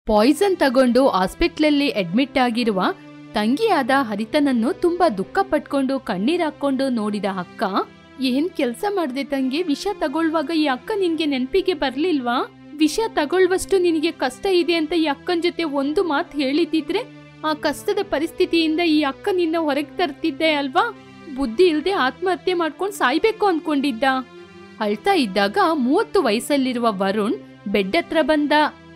Poisson ತಗೊಂಡು ಹಾಸ್ಪಿಟ್ಲಲ್ಲಿ admit ಆಗಿರುವ ತಂಗಿಯಾದ ಹರಿತನನ್ನು ತುಂಬಾ ದುಃಖ ಪಟ್ಕೊಂಡು ಕಣ್ಣೀರಾಕೊಂಡು ನೋಡಿದ ಅಕ್ಕ ಏನ್ ಕೆಲ್ಸ ಮಾಡ್ದೆ ತಂಗಿ ವಿಷ ತಗೊಳ್ಳುವಾಗ ಈ ಅಕ್ಕ ನಿನ್ಗೆ ನೆನ್ಪಿಗೆ ಬರ್ಲಿಲ್ವಾ ವಿಷ ತಗೊಳ್ಳುವಷ್ಟು ನಿನಗೆ ಕಷ್ಟ ಇದೆ ಅಂತ ಈ ಅಕ್ಕನ ಜೊತೆ ಒಂದು ಮಾತು ಹೇಳಿದಿದ್ರೆ ಆ ಕಷ್ಟದ ಪರಿಸ್ಥಿತಿಯಿಂದ ಈ ಅಕ್ಕ ನಿನ್ನ ಹೊರಗೆ ತರ್ತಿದ್ದೆ ಅಲ್ವಾ ಬುದ್ಧಿ ಇಲ್ದೆ ಆತ್ಮಹತ್ಯೆ ಮಾಡ್ಕೊಂಡು ಸಾಯ್ಬೇಕು ಅನ್ಕೊಂಡಿದ್ದ ಅಳ್ತಾ ಇದ್ದಾಗ ಮೂವತ್ತು ವಯಸ್ಸಲ್ಲಿರುವ ವರುಣ್ ಬೆಡ್ ಹತ್ರ ಬಂದ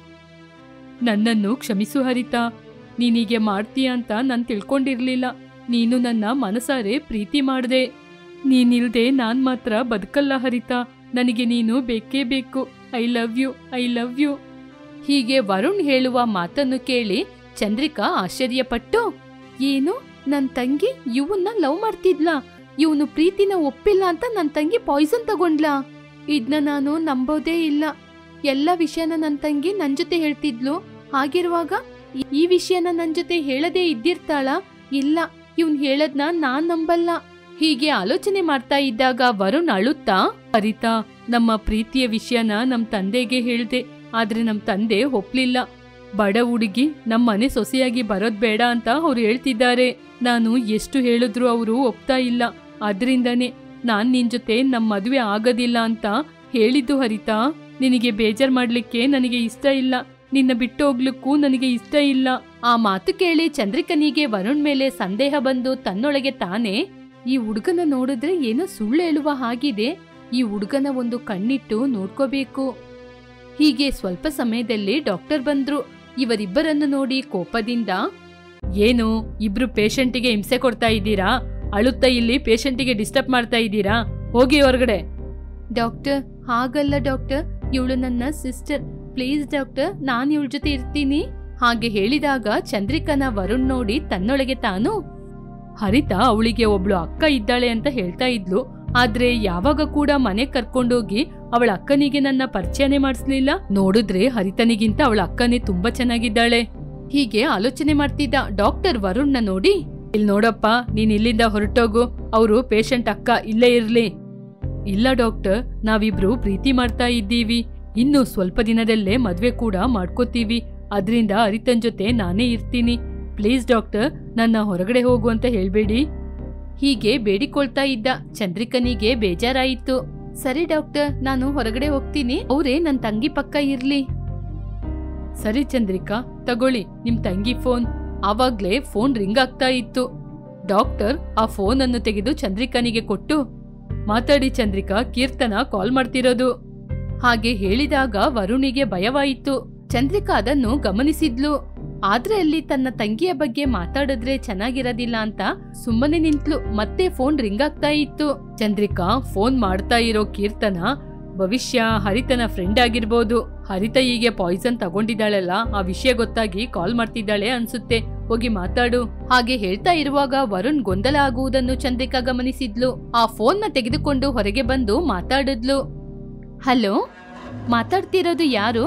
ನನ್ನನ್ನು ಕ್ಷಮಿಸು ಹರಿತಾ ನೀನೀಗೆ ಮಾಡ್ತೀಯ ಅಂತ ನಾನು ತಿಳ್ಕೊಂಡಿರ್ಲಿಲ್ಲ ನೀನು ನನ್ನ ಮನಸಾರೆ ಪ್ರೀತಿ ಮಾಡ್ದೆ ನೀನಿಲ್ದೆ ನಾನ್ ಮಾತ್ರ ಬದುಕಲ್ಲ ಹರಿತಾ ನನಗೆ ನೀನು ಬೇಕೇ ಬೇಕು I love you I love you ಹೀಗೆ ವರುಣ್ ಹೇಳುವ ಮಾತನ್ನು ಕೇಳಿ ಚಂದ್ರಿಕಾ ಆಶ್ಚರ್ಯಪಟ್ಟು ಏನು ನನ್ ತಂಗಿ ಇವನ್ನ ಲವ್ ಮಾಡ್ತಿದ್ಲಾ ಇವನು ಪ್ರೀತಿನ ಒಪ್ಪಿಲ್ಲ ಅಂತ ನನ್ ತಂಗಿ ಪಾಯ್ಸನ್ ತಗೊಂಡ್ಲಾ ಇದ್ನ ನಾನು ನಂಬೋದೇ ಇಲ್ಲ ಎಲ್ಲ ವಿಷಯನ ನನ್ ತಂಗಿ ನನ್ ಜೊತೆ ಹೇಳ್ತಿದ್ಲು ಹಾಗಿರುವಾಗ ಈ- ಈ ವಿಷಯನ ನನ್ ಜೊತೆ ಹೇಳದೇ ಇದ್ದಿರ್ತಾಳ ಇಲ್ಲ ಇವ್ನ್ ಹೇಳದ್ನ ನಾನ್ ನಂಬಲ್ಲ ಹೀಗೆ ಆಲೋಚನೆ ಮಾಡ್ತಾ ಇದ್ದಾಗ ವರುಣ್ ಅಳುತ್ತಾ ಹರಿತಾ ನಮ್ಮ ಪ್ರೀತಿಯ ವಿಷಯನ ನಮ್ ತಂದೆಗೆ ಹೇಳ್ದೆ ಆದ್ರೆ ನಮ್ ತಂದೆ ಒಪ್ಲಿಲ್ಲ ಬಡ ಹುಡುಗಿ ನಮ್ಮ ಮನೆ ಸೊಸೆಯಾಗಿ ಬರೋದ್ ಬೇಡ ಅಂತ ಅವ್ರು ಹೇಳ್ತಿದ್ದಾರೆ ನಾನು ಎಷ್ಟು ಹೇಳಿದ್ರು ಅವರು ಒಪ್ತಾ ಇಲ್ಲ ಅದ್ರಿಂದಾನೇ ನಾನ್ ನಿನ್ ಜೊತೆ ನಮ್ ಮದುವೆ ಆಗೋದಿಲ್ಲ ಅಂತ ಹೇಳಿದ್ದು ಹರಿತಾ ನಿನಗೆ ಬೇಜಾರ್ ಮಾಡ್ಲಿಕ್ಕೆ ನನಗೆ ಇಷ್ಟ ಇಲ್ಲ ನಿನ್ನ ಬಿಟ್ಟು ಹೋಗ್ಲಿಕ್ಕೂ ನನಗೆ ಇಷ್ಟ ಇಲ್ಲ ಆ ಮಾತು ಕೇಳಿ ಚಂದ್ರಿಕನಿಗೆ ವರುಣ್ ಮೇಲೆ ಸಂದೇಹ ಬಂದು ತನ್ನೊಳಗೆ ತಾನೇ ಈ ಹುಡುಗನ ನೋಡಿದ್ರೆ ಏನೋ ಸುಳ್ಳು ಹೇಳುವ ಹಾಗಿದೆ ಈ ಹುಡುಗನ ಒಂದು ಕಣ್ಣಿಟ್ಟು ನೋಡ್ಕೋಬೇಕು ಹೀಗೆ ಸ್ವಲ್ಪ ಸಮಯದಲ್ಲಿ ಡಾಕ್ಟರ್ ಬಂದ್ರು ಇವರಿಬ್ಬರನ್ನು ನೋಡಿ ಕೋಪದಿಂದ ಏನು ಇಬ್ರು ಪೇಷಂಟಿಗೆ ಹಿಂಸೆ ಕೊಡ್ತಾ ಇದ್ದೀರಾ ಅಳುತ್ತಾ ಇಲ್ಲಿ ಪೇಷಂಟಿಗೆ ಡಿಸ್ಟರ್ಬ್ ಮಾಡ್ತಾ ಇದ್ದೀರಾ ಹೋಗಿ ಹೊರಗಡೆ ಡಾಕ್ಟರ್ ಹಾಗಲ್ಲ ಡಾಕ್ಟರ್ ಇವಳು ನನ್ನ ಸಿಸ್ಟರ್ ಪ್ಲೀಸ್ ಡಾಕ್ಟರ್ ನಾನು ಇವಳ ಜೊತೆ ಇರ್ತೀನಿ ಹಾಗೆ ಹೇಳಿದಾಗ ಚಂದ್ರಿಕನ ವರುಣ್ ನೋಡಿ ತನ್ನೊಳಗೆ ತಾನು ಹರಿತಾ ಅವಳಿಗೆ ಒಬ್ಳು ಅಕ್ಕ ಇದ್ದಾಳೆ ಅಂತ ಹೇಳ್ತಾ ಇದ್ಲು ಆದ್ರೆ ಯಾವಾಗ ಕೂಡ ಮನೆ ಕರ್ಕೊಂಡೋಗಿ ಅವಳ ಅಕ್ಕನಿಗೆ ನನ್ನ ಪರಿಚಯನೇ ಮಾಡಿಸ್ಲಿಲ್ಲ ನೋಡಿದ್ರೆ ಹರಿತನಿಗಿಂತ ಅವಳ ಅಕ್ಕನೇ ತುಂಬಾ ಚೆನ್ನಾಗಿದ್ದಾಳೆ ಹೀಗೆ ಆಲೋಚನೆ ಮಾಡ್ತಿದ್ದ ಡಾಕ್ಟರ್ ವರುಣ್ನ ನೋಡಿ ಇಲ್ ನೋಡಪ್ಪ ನೀನ್ ಇಲ್ಲಿಂದ ಹೊರಟೋಗು ಅವರು ಪೇಷಂಟ್ ಅಕ್ಕ ಇಲ್ಲೇ ಇರ್ಲಿ ಇಲ್ಲ ಡಾಕ್ಟರ್ ನಾವಿಬ್ರು ಪ್ರೀತಿ ಮಾಡ್ತಾ ಇದ್ದೀವಿ ಇನ್ನು ಸ್ವಲ್ಪ ದಿನದಲ್ಲೇ ಮದ್ವೆ ಕೂಡ ಮಾಡ್ಕೋತೀವಿ ಅದ್ರಿಂದ ಹರಿತನ್ ಜೊತೆ ನಾನೇ ಇರ್ತೀನಿ ಪ್ಲೀಸ್ ಡಾಕ್ಟರ್ ನನ್ನ ಹೊರಗಡೆ ಹೋಗು ಅಂತ ಹೇಳ್ಬೇಡಿ ಹೀಗೆ ಬೇಡಿಕೊಳ್ತಾ ಇದ್ದ ಚಂದ್ರಿಕನಿಗೆ ಬೇಜಾರಾಯಿತು ಸರಿ ಡಾಕ್ಟರ್ ನಾನು ಹೊರಗಡೆ ಹೋಗ್ತೀನಿ ಅವರೇ ನನ್ ತಂಗಿ ಪಕ್ಕ ಇರ್ಲಿ ಸರಿ ಚಂದ್ರಿಕಾ ತಗೊಳ್ಳಿ ನಿಮ್ ತಂಗಿ ಫೋನ್ ಆವಾಗ್ಲೇ ಫೋನ್ ರಿಂಗ್ ಆಗ್ತಾ ಇತ್ತು ಡಾಕ್ಟರ್ ಆ ಫೋನ್ ಅನ್ನು ತೆಗೆದು ಚಂದ್ರಿಕನಿಗೆ ಕೊಟ್ಟು ಮಾತಾಡಿ ಚಂದ್ರಿಕಾ ಕೀರ್ತನ ಕಾಲ್ ಮಾಡ್ತಿರೋದು ಹಾಗೆ ಹೇಳಿದಾಗ ವರುಣಿಗೆ ಭಯವಾಯಿತು ಚಂದ್ರಿಕಾ ಅದನ್ನು ಗಮನಿಸಿದ್ಲು ಆದ್ರೆ ಅಲ್ಲಿ ತನ್ನ ತಂಗಿಯ ಬಗ್ಗೆ ಮಾತಾಡಿದ್ರೆ ಚೆನ್ನಾಗಿರೋದಿಲ್ಲ ಅಂತ ಸುಮ್ಮನೆ ನಿಂತ್ಲು ಮತ್ತೆ ಫೋನ್ ರಿಂಗ್ ಆಗ್ತಾ ಇತ್ತು ಚಂದ್ರಿಕಾ ಫೋನ್ ಮಾಡ್ತಾ ಇರೋ ಕೀರ್ತನ ಭವಿಷ್ಯ ಹರಿತನ ಫ್ರೆಂಡ್ ಆಗಿರ್ಬೋದು ಹರಿತ ಹೀಗೆ ಪಾಯ್ಸನ್ ತಗೊಂಡಿದ್ದಾಳಲ್ಲ ಆ ವಿಷಯ ಗೊತ್ತಾಗಿ ಕಾಲ್ ಮಾಡ್ತಿದ್ದಾಳೆ ಅನ್ಸುತ್ತೆ ಹೋಗಿ ಮಾತಾಡು ಹಾಗೆ ಹೇಳ್ತಾ ಇರುವಾಗ ವರುಣ್ ಗೊಂದಲ ಆಗುವುದನ್ನು ಚಂದ್ರಿಕಾ ಗಮನಿಸಿದ್ಲು ಆ ಫೋನ್ನ ತೆಗೆದುಕೊಂಡು ಹೊರಗೆ ಬಂದು ಮಾತಾಡಿದ್ಲು ಹಲೋ ಮಾತಾಡ್ತಿರೋದು ಯಾರು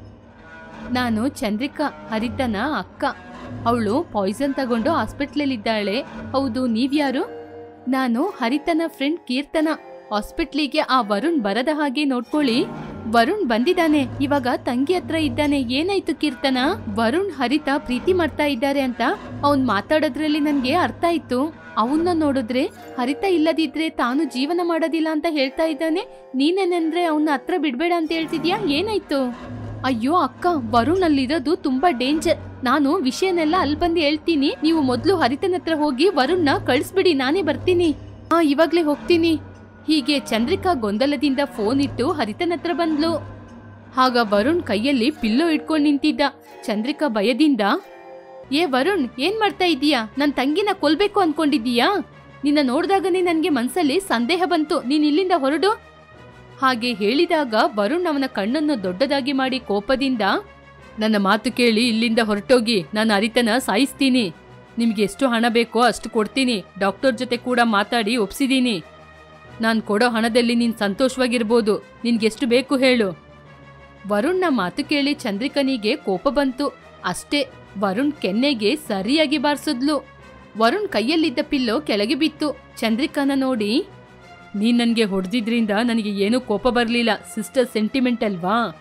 ನಾನು ಚಂದ್ರಿಕಾ ಹರಿತನ ಅಕ್ಕ ಅವಳು ಪಾಯ್ಸನ್ ತಗೊಂಡು ಹಾಸ್ಪಿಟ್ಲಲ್ಲಿದ್ದಾಳೆ ಹೌದು ನೀವ್ಯಾರು ನಾನು ಹರಿತನ ಫ್ರೆಂಡ್ ಕೀರ್ತನ ಹಾಸ್ಪಿಟ್ಲಿಗೆ ಆ ವರುಣ್ ಬರದ ಹಾಗೆ ನೋಡ್ಕೊಳ್ಳಿ ವರುಣ್ ಬಂದಿದ್ದಾನೆ ಇವಾಗ ತಂಗಿ ಹತ್ರ ಇದ್ದಾನೆ ಏನಾಯ್ತು ಕೀರ್ತನ ವರುಣ್ ಹರಿತ ಪ್ರೀತಿ ಮಾಡ್ತಾ ಇದ್ದಾರೆ ಅಂತ ಅವ್ನ್ ಮಾತಾಡೋದ್ರಲ್ಲಿ ನನ್ಗೆ ಅರ್ಥ ಆಯ್ತು ಅವನ್ನ ನೋಡಿದ್ರೆ ಹರಿತ ಇಲ್ಲದಿದ್ರೆ ತಾನು ಜೀವನ ಮಾಡೋದಿಲ್ಲ ಅಂತ ಹೇಳ್ತಾ ಇದ್ದಾನೆ ನೀನೇನಂದ್ರೆ ಅವನ್ನ ಹತ್ರ ಬಿಡ್ಬೇಡ ಅಂತ ಹೇಳ್ತಿದ್ಯಾ ಏನಾಯ್ತು ಅಯ್ಯೋ ಅಕ್ಕ ವರುಣ್ ಅಲ್ಲಿರೋದು ತುಂಬಾ ಡೇಂಜರ್ ನಾನು ವಿಷಯನೆಲ್ಲ ಅಲ್ಲಿ ಬಂದು ಹೇಳ್ತೀನಿ ನೀವು ಮೊದ್ಲು ಹರಿತನ ಹತ್ರ ಹೋಗಿ ವರುಣ್ನ ಕಳಿಸ್ಬಿಡಿ ನಾನೇ ಬರ್ತೀನಿ ಹಾ ಇವಾಗ್ಲೇ ಹೋಗ್ತೀನಿ ಹೀಗೆ ಚಂದ್ರಿಕಾ ಗೊಂದಲದಿಂದ ಫೋನ್ ಇಟ್ಟು ಹರಿತನ ಹತ್ರ ಬಂದ್ಲು ಆಗ ವರುಣ್ ಕೈಯಲ್ಲಿ ಪಿಲ್ಲೋ ಇಟ್ಕೊಂಡು ನಿಂತಿದ್ದ ಚಂದ್ರಿಕಾ ಭಯದಿಂದ ಏ ವರುಣ್ ಏನ್ ಮಾಡ್ತಾ ಇದೀಯಾ ನನ್ ತಂಗಿನ ಕೊಲ್ಬೇಕು ಅನ್ಕೊಂಡಿದೀಯಾ ನಿನ್ನ ನೋಡ್ದಾಗನೇ ನನ್ಗೆ ಮನ್ಸಲ್ಲಿ ಸಂದೇಹ ಬಂತು ನೀನ್ ಇಲ್ಲಿಂದ ಹೊರಡು ಹಾಗೆ ಹೇಳಿದಾಗ ವರುಣ್ ಅವನ ಕಣ್ಣನ್ನು ದೊಡ್ಡದಾಗಿ ಮಾಡಿ ಕೋಪದಿಂದ ನನ್ನ ಮಾತು ಕೇಳಿ ಇಲ್ಲಿಂದ ಹೊರಟೋಗಿ ನಾನು ಅರಿತನ ಸಾಯಿಸ್ತೀನಿ ನಿಮ್ಗೆ ಎಷ್ಟು ಹಣ ಬೇಕೋ ಅಷ್ಟು ಕೊಡ್ತೀನಿ ಡಾಕ್ಟರ್ ಜೊತೆ ಕೂಡ ಮಾತಾಡಿ ಒಪ್ಸಿದೀನಿ ನಾನು ಕೊಡೋ ಹಣದಲ್ಲಿ ನೀನು ಸಂತೋಷವಾಗಿರ್ಬೋದು ನಿನ್ಗೆಷ್ಟು ಬೇಕು ಹೇಳು ವರುಣ್ನ ಮಾತು ಕೇಳಿ ಚಂದ್ರಿಕನಿಗೆ ಕೋಪ ಬಂತು ಅಷ್ಟೇ ವರುಣ್ ಕೆನ್ನೆಗೆ ಸರಿಯಾಗಿ ಬಾರಿಸಿದ್ಲು ವರುಣ್ ಕೈಯಲ್ಲಿದ್ದ ಪಿಲ್ಲೋ ಕೆಳಗೆ ಬಿತ್ತು ಚಂದ್ರಿಕನ ನೋಡಿ ನೀನ್ ನನ್ಗೆ ಹೊಡೆದಿದ್ರಿಂದ ನನಗೆ ಏನೂ ಕೋಪ ಬರಲಿಲ್ಲ ಸಿಸ್ಟರ್ ಸೆಂಟಿಮೆಂಟ್ ಅಲ್ವಾ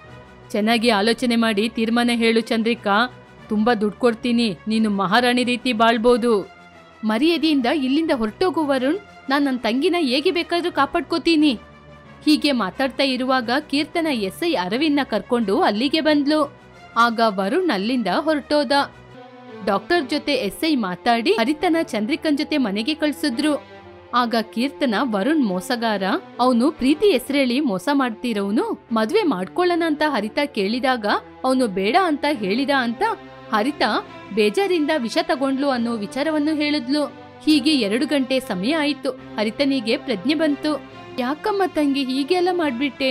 ಚೆನ್ನಾಗಿ ಆಲೋಚನೆ ಮಾಡಿ ತೀರ್ಮಾನ ಹೇಳು ಚಂದ್ರಿಕಾ ತುಂಬಾ ದುಡ್ಡು ಕೊಡ್ತೀನಿ ನೀನು ಮಹಾರಾಣಿ ರೀತಿ ಬಾಳ್ಬೋದು ಮರ್ಯಾದೆಯಿಂದ ಇಲ್ಲಿಂದ ಹೊರಟೋಗು ವರುಣ್ ನಾನು ನನ್ನ ತಂಗಿನ ಹೇಗೆ ಬೇಕಾದ್ರೂ ಕಾಪಾಡ್ಕೋತೀನಿ ಹೀಗೆ ಮಾತಾಡ್ತಾ ಇರುವಾಗ ಕೀರ್ತನ ಎಸ್ ಐ ಅರವಿಂದ್ನ ಕರ್ಕೊಂಡು ಅಲ್ಲಿಗೆ ಬಂದ್ಲು ಆಗ ವರುಣ್ ಅಲ್ಲಿಂದ ಹೊರಟೋದ ಡಾಕ್ಟರ್ ಜೊತೆ ಎಸ್ ಐ ಮಾತಾಡಿ ಹರಿತನ ಚಂದ್ರಿಕನ್ ಜೊತೆ ಮನೆಗೆ ಕಳ್ಸಿದ್ರು ಆಗ ಕೀರ್ತನ ವರುಣ್ ಮೋಸಗಾರ ಅವನು ಪ್ರೀತಿ ಹೆಸರೇಳಿ ಮೋಸ ಮಾಡ್ತಿರೋನು ಮದ್ವೆ ಮಾಡ್ಕೊಳ್ಳೋಣ ಅಂತ ಹರಿತ ಕೇಳಿದಾಗ ಅವನು ಬೇಡ ಅಂತ ಹೇಳಿದ ಅಂತ ಹರಿತ ಬೇಜಾರಿಂದ ವಿಷ ತಗೊಂಡ್ಲು ಅನ್ನೋ ವಿಚಾರವನ್ನು ಹೇಳಿದ್ಲು ಹೀಗೆ ಎರಡು ಗಂಟೆ ಸಮಯ ಆಯ್ತು ಹರಿತನಿಗೆ ಪ್ರಜ್ಞೆ ಬಂತು ಯಾಕಮ್ಮ ತಂಗಿ ಹೀಗೆಲ್ಲ ಮಾಡ್ಬಿಟ್ಟೆ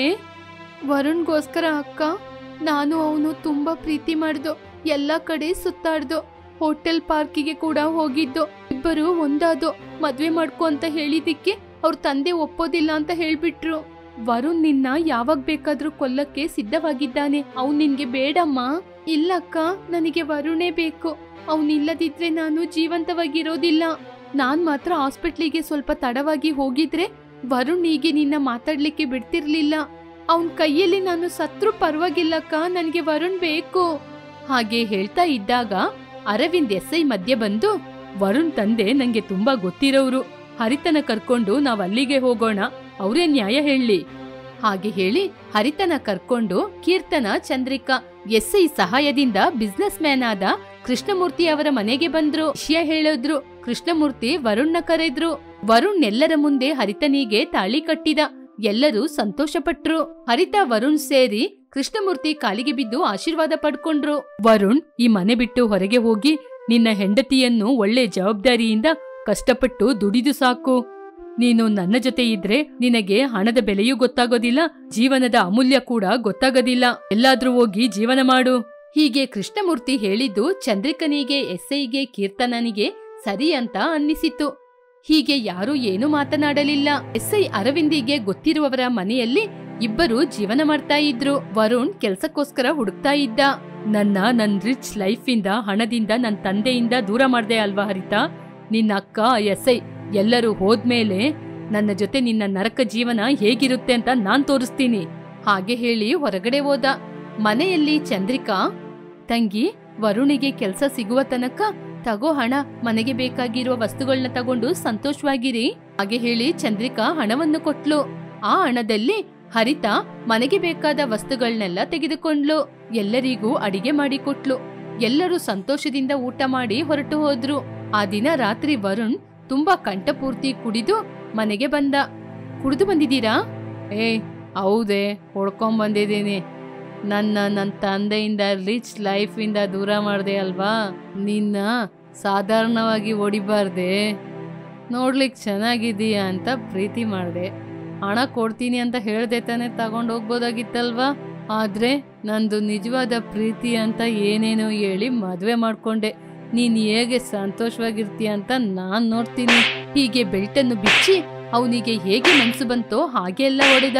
ವರುಣ್ಗೋಸ್ಕರ ಅಕ್ಕ ನಾನು ಅವನು ತುಂಬಾ ಪ್ರೀತಿ ಮಾಡ್ದು ಎಲ್ಲ ಕಡೆ ಸುತ್ತಾಡ್ದು ಹೋಟೆಲ್ ಪಾರ್ಕಿಗೆ ಕೂಡ ಹೋಗಿದ್ದು ಇಬ್ಬರು ಒಂದಾದು ಮದ್ವೆ ಮಾಡ್ಕೊ ಅಂತ ಹೇಳಿದಿಕ್ಕೆ ಅವ್ರ ತಂದೆ ಒಪ್ಪೋದಿಲ್ಲ ಅಂತ ಹೇಳ್ಬಿಟ್ರು ವರುಣ್ ನಿನ್ನ ಯಾವಾಗ ಬೇಕಾದ್ರೂ ಕೊಲ್ಲಕ್ಕೆ ಸಿದ್ಧವಾಗಿದ್ದಾನೆ ಅವ್ನ್ ನಿನ್ಗೆ ಬೇಡಮ್ಮ ಇಲ್ಲಕ್ಕ ನನಗೆ ವರುಣೇ ಬೇಕು ಅವನಿಲ್ಲದಿದ್ರೆ ನಾನು ಜೀವಂತವಾಗಿರೋದಿಲ್ಲ ನಾನ್ ಮಾತ್ರ ಹಾಸ್ಪಿಟ್ಲಿಗೆ ಸ್ವಲ್ಪ ತಡವಾಗಿ ಹೋಗಿದ್ರೆ ವರುಣ್ ಹೀಗೆ ನಿನ್ನ ಮಾತಾಡ್ಲಿಕ್ಕೆ ಬಿಡ್ತಿರ್ಲಿಲ್ಲ ಅವನ್ ಕೈಯಲ್ಲಿ ನಾನು ಸತ್ರು ಪರವಾಗಿಲ್ಲಕ್ಕ ನನಗೆ ವರುಣ್ ಬೇಕು ಹಾಗೆ ಹೇಳ್ತಾ ಇದ್ದಾಗ ಅರವಿಂದ್ ಎಸ್ಐ ಮಧ್ಯೆ ಬಂದು ವರುಣ್ ತಂದೆ ನಂಗೆ ತುಂಬಾ ಗೊತ್ತಿರೋರು ಹರಿತನ ಕರ್ಕೊಂಡು ನಾವ್ ಅಲ್ಲಿಗೆ ಹೋಗೋಣ ಅವರೇ ನ್ಯಾಯ ಹೇಳಿ ಹಾಗೆ ಹೇಳಿ ಹರಿತನ ಕರ್ಕೊಂಡು ಕೀರ್ತನ ಚಂದ್ರಿಕಾ ಎಸ್ಐ ಸಹಾಯದಿಂದ ಬಿಸ್ನೆಸ್ ಮ್ಯಾನ್ ಆದ ಕೃಷ್ಣಮೂರ್ತಿ ಅವರ ಮನೆಗೆ ಬಂದ್ರು ವಿಷಯ ಹೇಳಿದ್ರು ಕೃಷ್ಣಮೂರ್ತಿ ವರುಣ್ನ ಕರೆದ್ರು ವರುಣ್ ಎಲ್ಲರ ಮುಂದೆ ಹರಿತನಿಗೆ ತಾಳಿ ಕಟ್ಟಿದ ಎಲ್ಲರೂ ಸಂತೋಷಪಟ್ರು ಹರಿತ ವರುಣ್ ಸೇರಿ ಕೃಷ್ಣಮೂರ್ತಿ ಕಾಲಿಗೆ ಬಿದ್ದು ಆಶೀರ್ವಾದ ಪಡ್ಕೊಂಡ್ರು ವರುಣ್ ಈ ಮನೆ ಬಿಟ್ಟು ಹೊರಗೆ ಹೋಗಿ ನಿನ್ನ ಹೆಂಡತಿಯನ್ನು ಒಳ್ಳೆ ಜವಾಬ್ದಾರಿಯಿಂದ ಕಷ್ಟಪಟ್ಟು ದುಡಿದು ಸಾಕು ನೀನು ನನ್ನ ಜೊತೆ ಇದ್ರೆ ನಿನಗೆ ಹಣದ ಬೆಲೆಯೂ ಗೊತ್ತಾಗೋದಿಲ್ಲ ಜೀವನದ ಅಮೂಲ್ಯ ಕೂಡ ಗೊತ್ತಾಗೋದಿಲ್ಲ ಎಲ್ಲಾದ್ರೂ ಹೋಗಿ ಜೀವನ ಮಾಡು ಹೀಗೆ ಕೃಷ್ಣಮೂರ್ತಿ ಹೇಳಿದ್ದು ಚಂದ್ರಿಕನಿಗೆ ಎಸ್ಐಗೆ ಕೀರ್ತನನಿಗೆ ಸರಿ ಅಂತ ಅನ್ನಿಸಿತು ಹೀಗೆ ಯಾರೂ ಏನೂ ಮಾತನಾಡಲಿಲ್ಲ ಎಸ್ಐ ಅರವಿಂದಿಗೆ ಗೊತ್ತಿರುವವರ ಮನೆಯಲ್ಲಿ ಇಬ್ಬರು ಜೀವನ ಮಾಡ್ತಾ ಇದ್ರು ವರುಣ್ ಕೆಲ್ಸಕ್ಕೋಸ್ಕರ ಹುಡುಕ್ತಾ ಇದ್ದ ನನ್ನ ನನ್ ರಿಚ್ ಲೈಫಿಂದ ಹಣದಿಂದ ನನ್ ತಂದೆಯಿಂದ ದೂರ ಮಾಡ್ದೆ ಅಲ್ವಾ ಹರಿತಾ ನಿನ್ನ ಅಕ್ಕ ಎಸ್ಐ ಎಲ್ಲರೂ ಹೋದ್ಮೇಲೆ ನನ್ನ ಜೊತೆ ನಿನ್ನ ನರಕ ಜೀವನ ಹೇಗಿರುತ್ತೆ ಅಂತ ನಾನ್ ತೋರಿಸ್ತೀನಿ ಹಾಗೆ ಹೇಳಿ ಹೊರಗಡೆ ಹೋದ ಮನೆಯಲ್ಲಿ ಚಂದ್ರಿಕಾ ತಂಗಿ ವರುಣಿಗೆ ಕೆಲ್ಸ ಸಿಗುವ ತನಕ ತಗೋ ಹಣ ಮನೆಗೆ ಬೇಕಾಗಿರುವ ವಸ್ತುಗಳನ್ನ ತಗೊಂಡು ಸಂತೋಷವಾಗಿರಿ ಹಾಗೆ ಹೇಳಿ ಚಂದ್ರಿಕಾ ಹಣವನ್ನು ಕೊಟ್ಲು ಆ ಹಣದಲ್ಲಿ ಹರಿತಾ ಮನೆಗೆ ಬೇಕಾದ ವಸ್ತುಗಳನ್ನೆಲ್ಲ ತೆಗೆದುಕೊಂಡ್ಲು ಎಲ್ಲರಿಗೂ ಅಡಿಗೆ ಮಾಡಿಕೊಟ್ಲು ಎಲ್ಲರೂ ಸಂತೋಷದಿಂದ ಊಟ ಮಾಡಿ ಹೊರಟು ಹೋದ್ರು ಆ ದಿನ ರಾತ್ರಿ ವರುಣ್ ತುಂಬಾ ಕಂಠಪೂರ್ತಿ ಕುಡಿದು ಮನೆಗೆ ಬಂದ ಕುಡಿದು ಬಂದಿದ್ದೀರಾ ಏ ಹೌದೇ ಹೊಡ್ಕೊಂಡ್ ಬಂದಿದ್ದೀನಿ ನನ್ನ ನನ್ನ ತಂದೆಯಿಂದ ರಿಚ್ ಲೈಫಿಂದ ದೂರ ಮಾಡಿದೆ ಅಲ್ವಾ ನಿನ್ನ ಸಾಧಾರಣವಾಗಿ ಹೊಡಿಬಾರ್ದೆ ನೋಡ್ಲಿಕ್ಕೆ ಚೆನ್ನಾಗಿದೀಯ ಅಂತ ಪ್ರೀತಿ ಮಾಡಿದೆ ಹಣ ಕೊಡ್ತೀನಿ ಅಂತ ಹೇಳ್ದೆ ತಾನೇ ತಗೊಂಡು ಹೋಗ್ಬೋದಾಗಿತ್ತಲ್ವಾ ಆದ್ರೆ ನಂದು ನಿಜವಾದ ಪ್ರೀತಿ ಅಂತ ಏನೇನೋ ಹೇಳಿ ಮದ್ವೆ ಮಾಡ್ಕೊಂಡೆ ನೀನ್ ಹೇಗೆ ಸಂತೋಷವಾಗಿರ್ತೀಯ ಅಂತ ನಾನ್ ನೋಡ್ತೀನಿ ಹೀಗೆ ಬೆಲ್ಟನ್ನು ಬಿಚ್ಚಿ ಅವನಿಗೆ ಹೇಗೆ ಮನ್ಸು ಬಂತೋ ಹಾಗೆಲ್ಲ ಹೊಡೆದ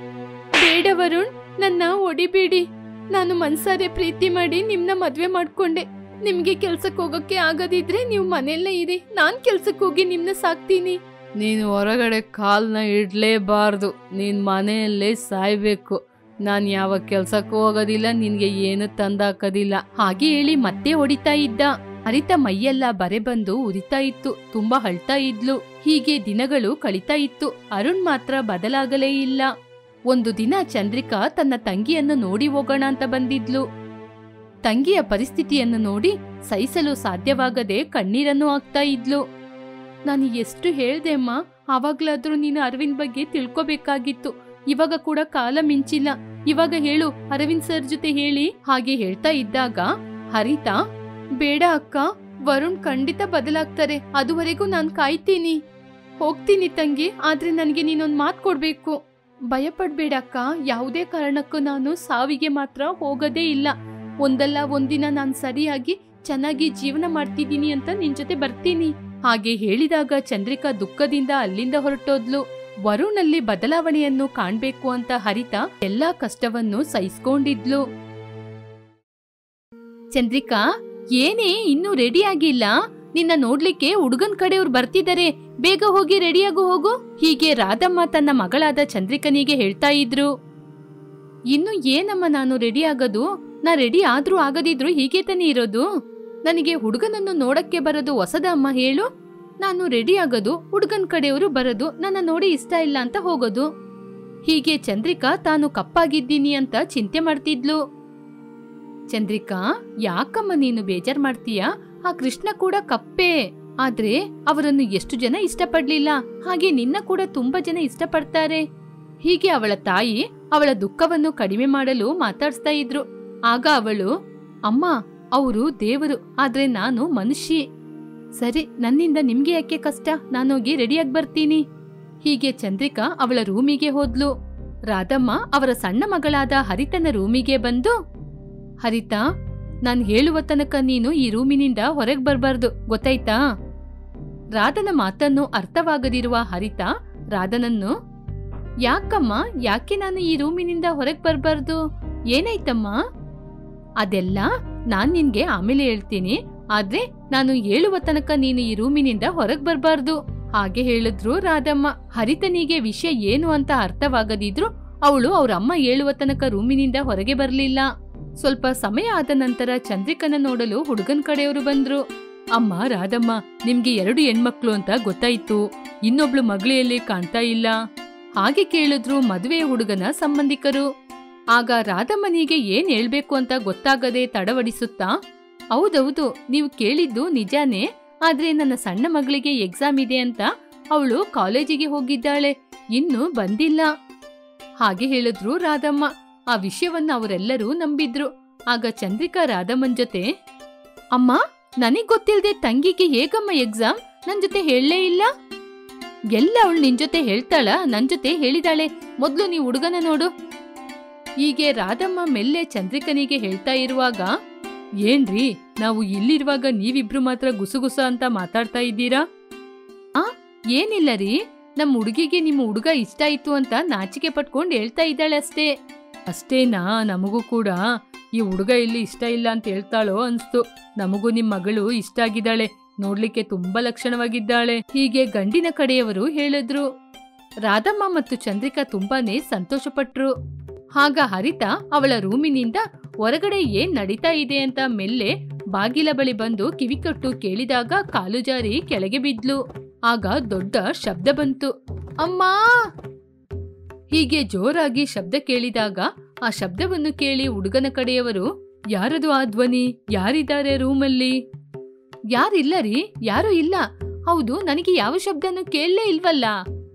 ಬೇಡ ವರುಣ್ ನನ್ನ ಹೊಡಿಬೇಡಿ ನಾನು ಮನ್ಸಾರೆ ಪ್ರೀತಿ ಮಾಡಿ ನಿಮ್ನ ಮದ್ವೆ ಮಾಡ್ಕೊಂಡೆ ನಿಮ್ಗೆ ಕೆಲ್ಸಕ್ಕೆ ಹೋಗಕ್ಕೆ ಆಗದಿದ್ರೆ ನೀವು ಮನೆಯಲ್ಲೇ ಇರಿ ನಾನ್ ಕೆಲ್ಸಕ್ಕೆ ಹೋಗಿ ನಿಮ್ನ ಸಾಕ್ತೀನಿ ನೀನು ಹೊರಗಡೆ ಕಾಲ್ನ ಇಡ್ಲೇಬಾರ್ದು ನೀನ್ ಮನೆಯಲ್ಲೇ ಸಾಯ್ಬೇಕು ನಾನ್ ಯಾವ ಕೆಲ್ಸಕ್ಕೂ ಹೋಗೋದಿಲ್ಲ ನಿನ್ಗೆ ಏನು ತಂದಾಕೋದಿಲ್ಲ ಹಾಗೆ ಹೇಳಿ ಮತ್ತೆ ಹೊಡಿತಾ ಇದ್ದ ಹರಿತ ಮೈಯೆಲ್ಲ ಬರೆ ಬಂದು ಉರಿತಾ ಇತ್ತು ತುಂಬಾ ಅಳ್ತಾ ಇದ್ಲು ಹೀಗೆ ದಿನಗಳು ಕಳಿತಾ ಇತ್ತು ಅರುಣ್ ಮಾತ್ರ ಬದಲಾಗಲೇ ಇಲ್ಲ ಒಂದು ದಿನ ಚಂದ್ರಿಕಾ ತನ್ನ ತಂಗಿಯನ್ನು ನೋಡಿ ಹೋಗೋಣ ಅಂತ ಬಂದಿದ್ಲು ತಂಗಿಯ ಪರಿಸ್ಥಿತಿಯನ್ನು ನೋಡಿ ಸಹಿಸಲು ಸಾಧ್ಯವಾಗದೆ ಕಣ್ಣೀರನ್ನು ಹಾಕ್ತಾ ಇದ್ಲು ನಾನು ಎಷ್ಟು ಹೇಳ್ದೆ ಅಮ್ಮ ಆವಾಗ್ಲಾದ್ರೂ ನೀನು ಅರವಿಂದ್ ಬಗ್ಗೆ ತಿಳ್ಕೊಬೇಕಾಗಿತ್ತು ಇವಾಗ ಕೂಡ ಕಾಲ ಮಿಂಚಿಲ್ಲ ಇವಾಗ ಹೇಳು ಅರವಿಂದ್ ಸರ್ ಜೊತೆ ಹೇಳಿ ಹಾಗೆ ಹೇಳ್ತಾ ಇದ್ದಾಗ ಹರಿತಾ ಬೇಡ ಅಕ್ಕ ವರುಣ್ ಖಂಡಿತ ಬದಲಾಗ್ತಾರೆ ಅದುವರೆಗೂ ನಾನ್ ಕಾಯ್ತೀನಿ ಹೋಗ್ತೀನಿ ತಂಗಿ ಆದ್ರೆ ನನಗೆ ನೀನೊಂದ್ ಮಾತ್ ಕೊಡ್ಬೇಕು ಭಯ ಪಡ್ಬೇಡ ಅಕ್ಕ ಯಾವುದೇ ಕಾರಣಕ್ಕೂ ನಾನು ಸಾವಿಗೆ ಮಾತ್ರ ಹೋಗೋದೇ ಇಲ್ಲ ಒಂದಲ್ಲ ಒಂದಿನ ನಾನ್ ಸರಿಯಾಗಿ ಚೆನ್ನಾಗಿ ಜೀವನ ಮಾಡ್ತಿದ್ದೀನಿ ಅಂತ ನಿನ್ ಜೊತೆ ಬರ್ತೀನಿ ಹಾಗೆ ಹೇಳಿದಾಗ ಚಂದ್ರಿಕಾ ದುಃಖದಿಂದ ಅಲ್ಲಿಂದ ಹೊರಟೋದ್ಲು ವರುಣಲ್ಲಿ ಬದಲಾವಣೆಯನ್ನು ಕಾಣ್ಬೇಕು ಅಂತ ಹರಿತಾ ಎಲ್ಲಾ ಕಷ್ಟವನ್ನು ಸಹಿಸ್ಕೊಂಡಿದ್ಲು ಚಂದ್ರಿಕಾ ಏನೇ ಇನ್ನೂ ರೆಡಿ ಆಗಿಲ್ಲ ನಿನ್ನ ನೋಡ್ಲಿಕ್ಕೆ ಹುಡುಗನ್ ಕಡೆಯವ್ರು ಬರ್ತಿದ್ದಾರೆ ಬೇಗ ಹೋಗಿ ರೆಡಿಯಾಗು ಹೋಗು ಹೀಗೆ ರಾಧಮ್ಮ ತನ್ನ ಮಗಳಾದ ಚಂದ್ರಿಕನಿಗೆ ಹೇಳ್ತಾ ಇದ್ರು ಇನ್ನು ಏನಮ್ಮ ನಾನು ರೆಡಿ ಆಗೋದು ನಾ ರೆಡಿ ಆದ್ರೂ ಆಗದಿದ್ರು ಹೀಗೆ ತಾನೇ ಇರೋದು ನನಗೆ ಹುಡುಗನನ್ನು ನೋಡಕ್ಕೆ ಬರೋದು ಹೊಸದ ಅಮ್ಮ ಹೇಳು ನಾನು ರೆಡಿ ಆಗೋದು ಹುಡುಗನ್ ಕಡೆಯವರು ಬರೋದು ನನ್ನ ನೋಡಿ ಇಷ್ಟ ಇಲ್ಲ ಅಂತ ಹೋಗೋದು ಹೀಗೆ ಚಂದ್ರಿಕಾ ತಾನು ಕಪ್ಪಾಗಿದ್ದೀನಿ ಅಂತ ಚಿಂತೆ ಮಾಡ್ತಿದ್ಲು ಚಂದ್ರಿಕಾ ಯಾಕಮ್ಮ ನೀನು ಬೇಜಾರ್ ಮಾಡ್ತೀಯಾ ಆ ಕೃಷ್ಣ ಕೂಡ ಕಪ್ಪೆ ಆದ್ರೆ ಅವರನ್ನು ಎಷ್ಟು ಜನ ಇಷ್ಟಪಡ್ಲಿಲ್ಲ ಹಾಗೆ ನಿನ್ನ ಕೂಡ ತುಂಬಾ ಜನ ಇಷ್ಟಪಡ್ತಾರೆ ಹೀಗೆ ಅವಳ ತಾಯಿ ಅವಳ ದುಃಖವನ್ನು ಕಡಿಮೆ ಮಾಡಲು ಮಾತಾಡ್ಸ್ತಾ ಇದ್ರು ಆಗ ಅವಳು ಅಮ್ಮ ಅವರು ದೇವರು ಆದ್ರೆ ನಾನು ಮನುಷ್ಯೆ ಸರಿ ನನ್ನಿಂದ ನಿಮ್ಗೆ ಯಾಕೆ ಕಷ್ಟ ನಾನೋಗಿ ರೆಡಿಯಾಗಿ ಬರ್ತೀನಿ ಹೀಗೆ ಚಂದ್ರಿಕಾ ಅವಳ ರೂಮಿಗೆ ಹೋದ್ಲು ರಾಧಮ್ಮ ಅವರ ಸಣ್ಣ ಮಗಳಾದ ಹರಿತನ ರೂಮಿಗೆ ಬಂದು ಹರಿತಾ ನಾನ್ ಹೇಳುವ ತನಕ ನೀನು ಈ ರೂಮಿನಿಂದ ಹೊರಗ್ ಬರ್ಬಾರ್ದು ಗೊತ್ತಾಯ್ತಾ ರಾಧನ ಮಾತನ್ನು ಅರ್ಥವಾಗದಿರುವ ಹರಿತಾ ರಾಧನನ್ನು ಯಾಕಮ್ಮ ಯಾಕೆ ನಾನು ಈ ರೂಮಿನಿಂದ ಹೊರಗ್ ಬರ್ಬಾರ್ದು ಏನಾಯ್ತಮ್ಮ ಅದೆಲ್ಲ ನಾನ್ ನಿನ್ಗೆ ಆಮೇಲೆ ಹೇಳ್ತೀನಿ ಆದ್ರೆ ನಾನು ಹೇಳುವ ತನಕ ನೀನು ಈ ರೂಮಿನಿಂದ ಹೊರಗ್ ಬರ್ಬಾರ್ದು ಹಾಗೆ ಹೇಳಿದ್ರು ರಾಧಮ್ಮ ಹರಿತನಿಗೆ ವಿಷಯ ಏನು ಅಂತ ಅರ್ಥವಾಗದಿದ್ರು ಅವಳು ಅವ್ರ ಅಮ್ಮ ಹೇಳುವ ತನಕ ರೂಮಿನಿಂದ ಹೊರಗೆ ಬರ್ಲಿಲ್ಲ ಸ್ವಲ್ಪ ಸಮಯ ಆದ ನಂತರ ಚಂದ್ರಿಕನ ನೋಡಲು ಹುಡುಗನ್ ಕಡೆಯವರು ಬಂದ್ರು ಅಮ್ಮ ರಾಧಮ್ಮ ನಿಮ್ಗೆ ಎರಡು ಹೆಣ್ಮಕ್ಳು ಅಂತ ಗೊತ್ತಾಯ್ತು ಇನ್ನೊಬ್ಳು ಮಗಳೆಯಲ್ಲಿ ಕಾಣ್ತಾ ಇಲ್ಲ ಹಾಗೆ ಕೇಳಿದ್ರು ಮದುವೆಯ ಹುಡುಗನ ಸಂಬಂಧಿಕರು ಆಗ ರಾಧಮ್ಮನಿಗೆ ಏನ್ ಹೇಳ್ಬೇಕು ಅಂತ ಗೊತ್ತಾಗದೆ ತಡವಡಿಸುತ್ತಾ ಹೌದೌದು ನೀವು ಕೇಳಿದ್ದು ನಿಜಾನೇ ಆದ್ರೆ ನನ್ನ ಸಣ್ಣ ಮಗಳಿಗೆ ಎಕ್ಸಾಮ್ ಇದೆ ಅಂತ ಅವಳು ಕಾಲೇಜಿಗೆ ಹೋಗಿದ್ದಾಳೆ ಇನ್ನು ಬಂದಿಲ್ಲ ಹಾಗೆ ಹೇಳಿದ್ರು ರಾಧಮ್ಮ ಆ ವಿಷಯವನ್ನ ಅವರೆಲ್ಲರೂ ನಂಬಿದ್ರು ಆಗ ಚಂದ್ರಿಕಾ ರಾಧಮ್ಮನ್ ಜೊತೆ ಅಮ್ಮ ನನಗ್ ಗೊತ್ತಿಲ್ದೆ ತಂಗಿಗೆ ಹೇಗಮ್ಮ ಎಕ್ಸಾಮ್ ನನ್ ಜೊತೆ ಹೇಳಲೇ ಇಲ್ಲ ಎಲ್ಲ ಅವಳು ನಿನ್ ಜೊತೆ ಹೇಳ್ತಾಳ ನನ್ ಜೊತೆ ಹೇಳಿದಾಳೆ ಮೊದ್ಲು ನೀ ಹುಡುಗನ ನೋಡು ಹೀಗೆ ರಾಧಮ್ಮ ಮೆಲ್ಲೆ ಚಂದ್ರಿಕನಿಗೆ ಹೇಳ್ತಾ ಇರುವಾಗ ಏನ್ರಿ ನಾವು ಇಲ್ಲಿರುವಾಗ ನೀವಿಬ್ರು ಮಾತ್ರ ಗುಸುಗುಸ ಅಂತ ಮಾತಾಡ್ತಾ ಇದ್ದೀರಾ ಆ ಏನಿಲ್ಲ ರೀ ನಮ್ ಹುಡುಗಿಗೆ ನಿಮ್ಮ ಹುಡುಗ ಇಷ್ಟ ಆಯ್ತು ಅಂತ ನಾಚಿಕೆ ಪಟ್ಕೊಂಡ್ ಹೇಳ್ತಾ ಇದ್ದಾಳೆ ಅಷ್ಟೇ ಅಷ್ಟೇನಾ ನಮಗೂ ಕೂಡ ಈ ಹುಡುಗ ಇಲ್ಲಿ ಇಷ್ಟ ಇಲ್ಲ ಅಂತ ಹೇಳ್ತಾಳೋ ಅನ್ಸ್ತು ನಮಗೂ ನಿಮ್ ಮಗಳು ಇಷ್ಟ ಆಗಿದ್ದಾಳೆ ನೋಡ್ಲಿಕ್ಕೆ ತುಂಬಾ ಲಕ್ಷಣವಾಗಿದ್ದಾಳೆ ಹೀಗೆ ಗಂಡಿನ ಕಡೆಯವರು ಹೇಳಿದ್ರು ರಾಧಮ್ಮ ಮತ್ತು ಚಂದ್ರಿಕಾ ತುಂಬಾನೇ ಸಂತೋಷಪಟ್ರು ಆಗ ಹರಿತ ಅವಳ ರೂಮಿನಿಂದ ಹೊರಗಡೆ ಏನ್ ನಡೀತಾ ಇದೆ ಅಂತ ಮೆಲ್ಲೆ ಬಾಗಿಲ ಬಳಿ ಬಂದು ಕಿವಿಕಟ್ಟು ಕೇಳಿದಾಗ ಕಾಲು ಜಾರಿ ಕೆಳಗೆ ಬಿದ್ಲು ಆಗ ದೊಡ್ಡ ಶಬ್ದ ಬಂತು ಅಮ್ಮಾ ಹೀಗೆ ಜೋರಾಗಿ ಶಬ್ದ ಕೇಳಿದಾಗ ಆ ಶಬ್ದವನ್ನು ಕೇಳಿ ಹುಡುಗನ ಕಡೆಯವರು ಯಾರದು ಆ ಧ್ವನಿ ಯಾರಿದ್ದಾರೆ ರೂಮಲ್ಲಿ ಯಾರಿಲ್ಲ ರೀ ಯಾರು ಇಲ್ಲ ಹೌದು ನನಗೆ ಯಾವ ಶಬ್ದನೂ ಕೇಳಲೇ ಇಲ್ವಲ್ಲ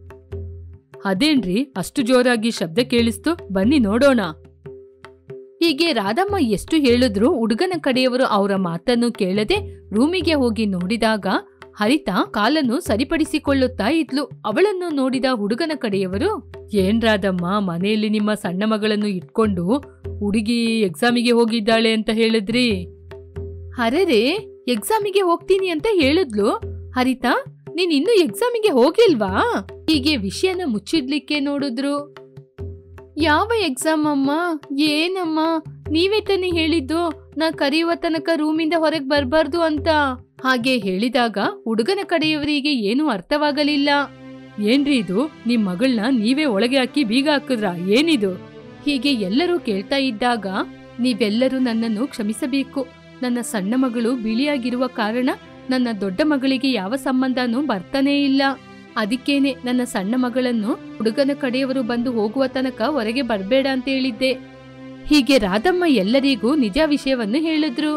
ಅದೇನ್ರಿ ಅಷ್ಟು ಜೋರಾಗಿ ಶಬ್ದ ಕೇಳಿಸ್ತು ಬನ್ನಿ ನೋಡೋಣ ಹೀಗೆ ರಾಧಮ್ಮ ಎಷ್ಟು ಹೇಳಿದ್ರು ಹುಡುಗನ ಕಡೆಯವರು ಅವರ ಮಾತನ್ನು ಕೇಳದೆ ರೂಮಿಗೆ ಹೋಗಿ ನೋಡಿದಾಗ ಹರಿತ ಕಾಲನ್ನು ಸರಿಪಡಿಸಿಕೊಳ್ಳುತ್ತಾ ಇದ್ಲು ಅವಳನ್ನು ನೋಡಿದ ಹುಡುಗನ ಕಡೆಯವರು ಏನ್ ರಾಧಮ್ಮ ಮನೆಯಲ್ಲಿ ನಿಮ್ಮ ಸಣ್ಣ ಮಗಳನ್ನು ಇಟ್ಕೊಂಡು ಹುಡುಗಿ ಎಕ್ಸಾಮಿಗೆ ಹೋಗಿದ್ದಾಳೆ ಅಂತ ಹೇಳಿದ್ರಿ ಅರೆರೆ ಎಕ್ಸಾಮಿಗೆ ಹೋಗ್ತೀನಿ ಅಂತ ಹೇಳಿದ್ಲು ಹರಿತಾ ನೀನ್ ಇನ್ನು ಎಕ್ಸಾಮಿಗೆ ಹೋಗಿಲ್ವಾ ಹೀಗೆ ವಿಷಯನ ಮುಚ್ಚಿಡ್ಲಿಕ್ಕೆ ನೋಡಿದ್ರು ಯಾವ ಎಕ್ಸಾಮ್ ಅಮ್ಮ ಏನಮ್ಮ ನೀವೇ ತಾನೇ ಹೇಳಿದ್ದು ನಾ ಕರೆಯುವ ತನಕ ರೂಮಿಂದ ಹೊರಗೆ ಬರ್ಬಾರ್ದು ಅಂತ ಹಾಗೆ ಹೇಳಿದಾಗ ಹುಡುಗನ ಕಡೆಯವರಿಗೆ ಏನೂ ಅರ್ಥವಾಗಲಿಲ್ಲ ಏನ್ರಿ ಇದು ನಿಮ್ ಮಗಳನ್ನ ನೀವೇ ಒಳಗೆ ಹಾಕಿ ಬೀಗ ಹಾಕಿದ್ರ ಏನಿದು ಹೀಗೆ ಎಲ್ಲರೂ ಕೇಳ್ತಾ ಇದ್ದಾಗ ನೀವೆಲ್ಲರೂ ನನ್ನನ್ನು ಕ್ಷಮಿಸಬೇಕು ನನ್ನ ಸಣ್ಣ ಮಗಳು ಬಿಳಿಯಾಗಿರುವ ಕಾರಣ ನನ್ನ ದೊಡ್ಡ ಮಗಳಿಗೆ ಯಾವ ಸಂಬಂಧನೂ ಬರ್ತಾನೇ ಇಲ್ಲ ಅದಕ್ಕೇನೆ ನನ್ನ ಸಣ್ಣ ಮಗಳನ್ನು ಹುಡುಗನ ಕಡೆಯವರು ಬಂದು ಹೋಗುವ ತನಕ ಹೊರಗೆ ಬರ್ಬೇಡ ಅಂತ ಹೇಳಿದ್ದೆ ಹೀಗೆ ರಾಧಮ್ಮ ಎಲ್ಲರಿಗೂ ನಿಜ ವಿಷಯವನ್ನು ಹೇಳಿದ್ರು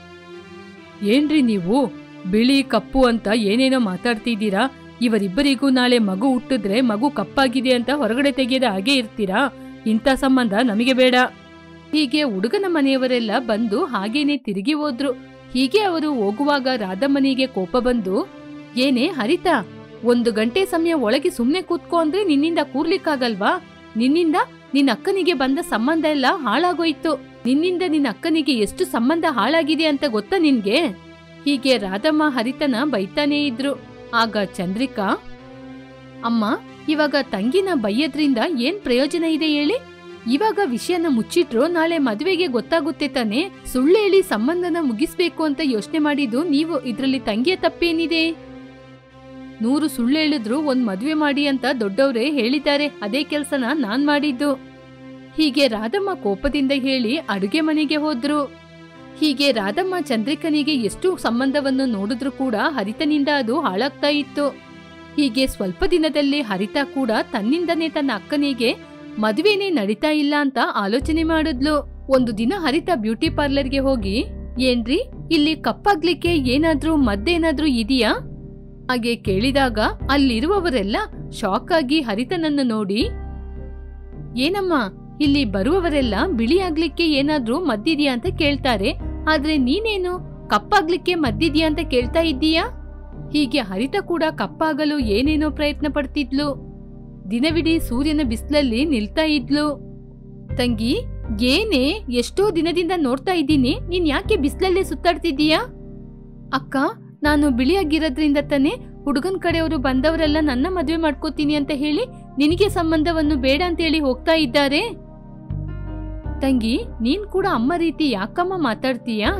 ಏನ್ರಿ ನೀವು ಬಿಳಿ ಕಪ್ಪು ಅಂತ ಏನೇನೋ ಮಾತಾಡ್ತಿದ್ದೀರಾ ಇವರಿಬ್ಬರಿಗೂ ನಾಳೆ ಮಗು ಹುಟ್ಟಿದ್ರೆ ಮಗು ಕಪ್ಪಾಗಿದೆ ಅಂತ ಹೊರಗಡೆ ತೆಗೆಯದ ಹಾಗೆ ಇರ್ತೀರಾ ಇಂಥ ಸಂಬಂಧ ನಮಗೆ ಬೇಡ ಹೀಗೆ ಹುಡುಗನ ಮನೆಯವರೆಲ್ಲ ಬಂದು ಹಾಗೇನೆ ತಿರುಗಿ ಹೋದ್ರು ಹೀಗೆ ಅವರು ಹೋಗುವಾಗ ರಾಧಮ್ಮನಿಗೆ ಕೋಪ ಬಂದು ಏನೇ ಹರಿತಾ ಒಂದು ಗಂಟೆ ಸಮಯ ಒಳಗೆ ಸುಮ್ನೆ ಕೂತ್ಕೋ ಅಂದ್ರೆ ನಿನ್ನಿಂದ ಕೂರ್ಲಿಕ್ಕಾಗಲ್ವಾ ನಿನ್ನಿಂದ ನಿನ್ನ ಅಕ್ಕನಿಗೆ ಬಂದ ಸಂಬಂಧ ಎಲ್ಲ ಹಾಳಾಗೋಯ್ತು ನಿನ್ನಿಂದ ನಿನ್ನ ಅಕ್ಕನಿಗೆ ಎಷ್ಟು ಸಂಬಂಧ ಹಾಳಾಗಿದೆ ಅಂತ ಗೊತ್ತಾ ನಿನ್ಗೆ ಹೀಗೆ ರಾಧಮ್ಮ ಹರಿತನ ಬೈತಾನೇ ಇದ್ರು ಆಗ ಚಂದ್ರಿಕಾ ಅಮ್ಮ ಇವಾಗ ತಂಗಿನ ಬೈಯದ್ರಿಂದ ಏನ್ ಪ್ರಯೋಜನ ಇದೆ ಹೇಳಿ ಇವಾಗ ವಿಷಯನ ಮುಚ್ಚಿಟ್ರು ನಾಳೆ ಮದುವೆಗೆ ಗೊತ್ತಾಗುತ್ತೆ ತಾನೆ ಸುಳ್ಳು ಹೇಳಿ ಸಂಬಂಧನ ಮುಗಿಸ್ಬೇಕು ಅಂತ ಯೋಚನೆ ಮಾಡಿದ್ದು ನೀವು ಇದ್ರಲ್ಲಿ ತಂಗಿಯ ತಪ್ಪೇನಿದೆ ನೂರು ಸುಳ್ಳು ಹೇಳಿದ್ರು ಒಂದ್ ಮದ್ವೆ ಮಾಡಿ ಅಂತ ದೊಡ್ಡವ್ರೇ ಹೇಳಿದ್ದಾರೆ ಅದೇ ಕೆಲ್ಸನ ನಾನ್ ಮಾಡಿದ್ದು ಹೀಗೆ ರಾಧಮ್ಮ ಕೋಪದಿಂದ ಹೇಳಿ ಅಡುಗೆ ಮನೆಗೆ ಹೋದ್ರು ಹೀಗೆ ರಾಧಮ್ಮ ಚಂದ್ರಿಕನಿಗೆ ಎಷ್ಟು ಸಂಬಂಧವನ್ನು ನೋಡಿದ್ರೂ ಕೂಡ ಹರಿತನಿಂದ ಅದು ಹಾಳಾಗ್ತಾ ಇತ್ತು ಹೀಗೆ ಸ್ವಲ್ಪ ದಿನದಲ್ಲಿ ಹರಿತ ಕೂಡ ತನ್ನಿಂದನೇ ತನ್ನ ಅಕ್ಕನಿಗೆ ಮದುವೆನೇ ನಡೀತಾ ಇಲ್ಲ ಅಂತ ಆಲೋಚನೆ ಮಾಡಿದ್ಲು ಒಂದು ದಿನ ಹರಿತ ಬ್ಯೂಟಿ ಪಾರ್ಲರ್ಗೆ ಹೋಗಿ ಏನ್ರಿ ಇಲ್ಲಿ ಕಪ್ಪಾಗ್ಲಿಕ್ಕೆ ಏನಾದ್ರೂ ಮದ್ದೇನಾದ್ರೂ ಇದೆಯಾ ಹಾಗೆ ಕೇಳಿದಾಗ ಅಲ್ಲಿರುವವರೆಲ್ಲ ಶಾಕ್ ಆಗಿ ಹರಿತನನ್ನು ನೋಡಿ ಏನಮ್ಮ ಇಲ್ಲಿ ಬರುವವರೆಲ್ಲ ಬಿಳಿಯಾಗ್ಲಿಕ್ಕೆ ಏನಾದ್ರೂ ಮದ್ದಿದ್ಯಾ ಅಂತ ಕೇಳ್ತಾರೆ ಆದ್ರೆ ನೀನೇನು ಕಪ್ಪಾಗ್ಲಿಕ್ಕೆ ಮದ್ದಿದ್ಯಾ ಅಂತ ಕೇಳ್ತಾ ಇದ್ದೀಯಾ ಹೀಗೆ ಹರಿತ ಕೂಡ ಕಪ್ಪಾಗಲು ಏನೇನೋ ಪ್ರಯತ್ನ ಪಡ್ತಿದ್ಲು ದಿನವಿಡೀ ಸೂರ್ಯನ ಬಿಸಿಲಲ್ಲಿ ನಿಲ್ತಾ ಇದ್ಲು ತಂಗಿ ಏನೇ ಎಷ್ಟೋ ದಿನದಿಂದ ನೋಡ್ತಾ ಇದ್ದೀನಿ ನೀನ್ ಯಾಕೆ ಬಿಸಿಲಲ್ಲಿ ಸುತ್ತಾಡ್ತಿದ್ದೀಯಾ ಅಕ್ಕ ನಾನು ಬಿಳಿಯಾಗಿರೋದ್ರಿಂದ ತಾನೇ ಹುಡುಗನ್ ಕಡೆಯವರು ಬಂದವರೆಲ್ಲ ನನ್ನ ಮದ್ವೆ ಮಾಡ್ಕೋತೀನಿ ಅಂತ ಹೇಳಿ ನಿನಗೆ ಸಂಬಂಧವನ್ನು ಬೇಡ ಅಂತ ಹೇಳಿ ಹೋಗ್ತಾ ಇದ್ದಾರೆ ತಂಗಿ ನೀನ್ ಕೂಡ ಅಮ್ಮ ರೀತಿ ಯಾಕಮ್ಮ ಮಾತಾಡ್ತೀಯಾ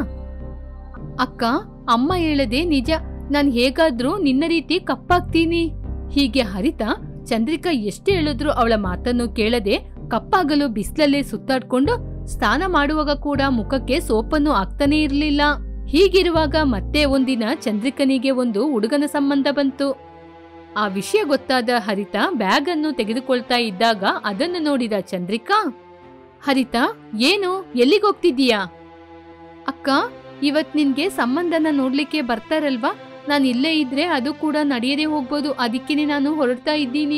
ಅಕ್ಕ ಅಮ್ಮ ಹೇಳದೆ ನಿಜ ನಾನ್ ಹೇಗಾದ್ರೂ ನಿನ್ನ ರೀತಿ ಕಪ್ಪಾಗ್ತೀನಿ ಹೀಗೆ ಹರಿತ ಚಂದ್ರಿಕಾ ಎಷ್ಟೇ ಹೇಳಿದ್ರು ಅವಳ ಮಾತನ್ನು ಕೇಳದೆ ಕಪ್ಪಾಗಲು ಬಿಸ್ಲಲ್ಲೇ ಸುತ್ತಾಡ್ಕೊಂಡು ಸ್ನಾನ ಮಾಡುವಾಗ ಕೂಡ ಮುಖಕ್ಕೆ ಸೋಪನ್ನು ಹಾಕ್ತಾನೆ ಇರ್ಲಿಲ್ಲ ಹೀಗಿರುವಾಗ ಮತ್ತೆ ಒಂದಿನ ಚಂದ್ರಿಕನಿಗೆ ಒಂದು ಹುಡುಗನ ಸಂಬಂಧ ಬಂತು ಆ ವಿಷಯ ಗೊತ್ತಾದ ಹರಿತ ಬ್ಯಾಗ್ ಅನ್ನು ತೆಗೆದುಕೊಳ್ತಾ ಇದ್ದಾಗ ಅದನ್ನು ನೋಡಿದ ಚಂದ್ರಿಕಾ ಹರಿತ ಏನು ಎಲ್ಲಿಗೋಗ್ತಿದ್ದೀಯಾ ಅಕ್ಕ ಇವತ್ ನಿನ್ಗೆ ಸಂಬಂಧನ ನೋಡ್ಲಿಕ್ಕೆ ಬರ್ತಾರಲ್ವಾ ನಾನು ಇಲ್ಲೇ ಇದ್ರೆ ಅದು ಕೂಡ ನಡೆಯದೆ ಹೋಗ್ಬೋದು ಅದಕ್ಕೇನೆ ನಾನು ಹೊರಡ್ತಾ ಇದ್ದೀನಿ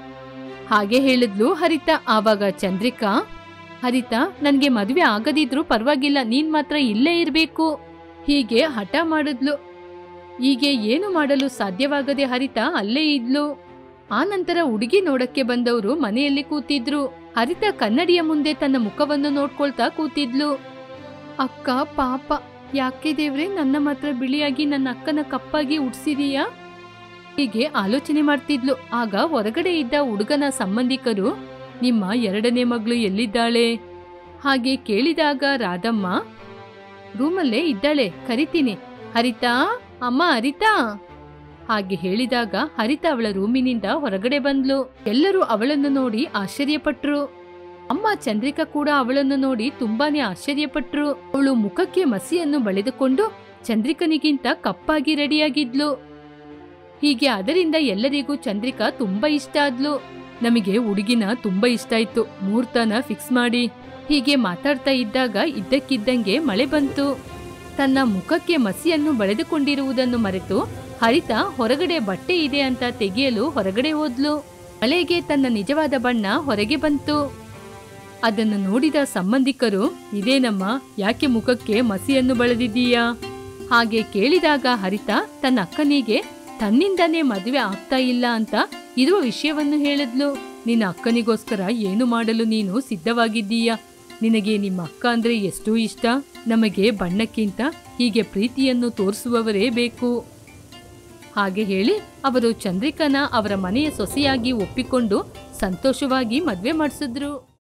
ಹಾಗೆ ಹೇಳಿದ್ಲು ಹರಿತ ಆವಾಗ ಚಂದ್ರಿಕಾ ಹರಿತ ನನ್ಗೆ ಮದುವೆ ಆಗದಿದ್ರೂ ಪರವಾಗಿಲ್ಲ ನೀನ್ ಮಾತ್ರ ಇಲ್ಲೇ ಇರ್ಬೇಕು ಹೀಗೆ ಹಠ ಮಾಡಿದ್ಲು ಹೀಗೆ ಏನು ಮಾಡಲು ಸಾಧ್ಯವಾಗದೆ ಹರಿತ ಅಲ್ಲೇ ಇದ್ಲು ಆ ನಂತರ ಹುಡುಗಿ ನೋಡಕ್ಕೆ ಬಂದವರು ಮನೆಯಲ್ಲಿ ಕೂತಿದ್ರು ಹರಿತ ಕನ್ನಡಿಯ ಮುಂದೆ ತನ್ನ ಮುಖವನ್ನು ನೋಡ್ಕೊಳ್ತಾ ಕೂತಿದ್ಲು ಅಕ್ಕ ಪಾಪ ಯಾಕೆ ದೇವ್ರೆ ನನ್ನ ಮಾತ್ರ ಬಿಳಿಯಾಗಿ ನನ್ನ ಅಕ್ಕನ ಕಪ್ಪಾಗಿ ಉಡ್ಸಿದೀಯಾ ಹೀಗೆ ಆಲೋಚನೆ ಮಾಡ್ತಿದ್ಲು ಆಗ ಹೊರಗಡೆ ಇದ್ದ ಹುಡುಗನ ಸಂಬಂಧಿಕರು ನಿಮ್ಮ ಎರಡನೇ ಮಗಳು ಎಲ್ಲಿದ್ದಾಳೆ ಹಾಗೆ ಕೇಳಿದಾಗ ರಾಧಮ್ಮ ರೂಮಲ್ಲೇ ಇದ್ದಾಳೆ ಕರಿತೀನಿ ಹರಿತಾ ಅಮ್ಮ ಹರಿತಾ ಹಾಗೆ ಹೇಳಿದಾಗ ಹರಿತ ಅವಳ ರೂಮಿನಿಂದ ಹೊರಗಡೆ ಬಂದ್ಲು ಎಲ್ಲರೂ ಅವಳನ್ನು ನೋಡಿ ಆಶ್ಚರ್ಯಪಟ್ರು ಅಮ್ಮ ಚಂದ್ರಿಕಾ ಕೂಡ ಅವಳನ್ನು ನೋಡಿ ತುಂಬಾನೇ ಆಶ್ಚರ್ಯಪಟ್ರು ಅವಳು ಮುಖಕ್ಕೆ ಮಸಿಯನ್ನು ಬಳೆದುಕೊಂಡು ಚಂದ್ರಿಕನಿಗಿಂತ ಕಪ್ಪಾಗಿ ರೆಡಿಯಾಗಿದ್ಲು ಹೀಗೆ ಅದರಿಂದ ಎಲ್ಲರಿಗೂ ಚಂದ್ರಿಕಾ ತುಂಬಾ ಇಷ್ಟ ಆದ್ಲು ನಮಗೆ ಹುಡುಗಿನ ತುಂಬಾ ಇಷ್ಟ ಆಯ್ತು ಮುಹೂರ್ತನ ಫಿಕ್ಸ್ ಮಾಡಿ ಹೀಗೆ ಮಾತಾಡ್ತಾ ಇದ್ದಾಗ ಇದ್ದಕ್ಕಿದ್ದಂಗೆ ಮಳೆ ಬಂತು ತನ್ನ ಮುಖಕ್ಕೆ ಮಸಿಯನ್ನು ಬಳೆದುಕೊಂಡಿರುವುದನ್ನು ಮರೆತು ಹರಿತ ಹೊರಗಡೆ ಬಟ್ಟೆ ಇದೆ ಅಂತ ತೆಗೆಯಲು ಹೊರಗಡೆ ಹೋದ್ಲು ಮಳೆಗೆ ತನ್ನ ನಿಜವಾದ ಬಣ್ಣ ಹೊರಗೆ ಬಂತು ಅದನ್ನು ನೋಡಿದ ಸಂಬಂಧಿಕರು ಇದೇನಮ್ಮ ಯಾಕೆ ಮುಖಕ್ಕೆ ಮಸಿಯನ್ನು ಬಳದಿದ್ದೀಯಾ ಹಾಗೆ ಕೇಳಿದಾಗ ಹರಿತ ತನ್ನ ಅಕ್ಕನಿಗೆ ತನ್ನಿಂದನೇ ಮದುವೆ ಆಗ್ತಾ ಇಲ್ಲ ಅಂತ ಇರುವ ವಿಷಯವನ್ನು ಹೇಳಿದ್ಲು ನಿನ್ನ ಅಕ್ಕನಿಗೋಸ್ಕರ ಏನು ಮಾಡಲು ನೀನು ಸಿದ್ಧವಾಗಿದ್ದೀಯಾ ನಿನಗೆ ನಿಮ್ಮ ಅಕ್ಕ ಅಂದ್ರೆ ಎಷ್ಟು ಇಷ್ಟ ನಮಗೆ ಬಣ್ಣಕ್ಕಿಂತ ಹೀಗೆ ಪ್ರೀತಿಯನ್ನು ತೋರಿಸುವವರೇ ಬೇಕು ಹಾಗೆ ಹೇಳಿ ಅವರು ಚಂದ್ರಿಕನ ಅವರ ಮನೆಯ ಸೊಸೆಯಾಗಿ ಒಪ್ಪಿಕೊಂಡು ಸಂತೋಷವಾಗಿ ಮದ್ವೆ ಮಾಡಿಸಿದ್ರು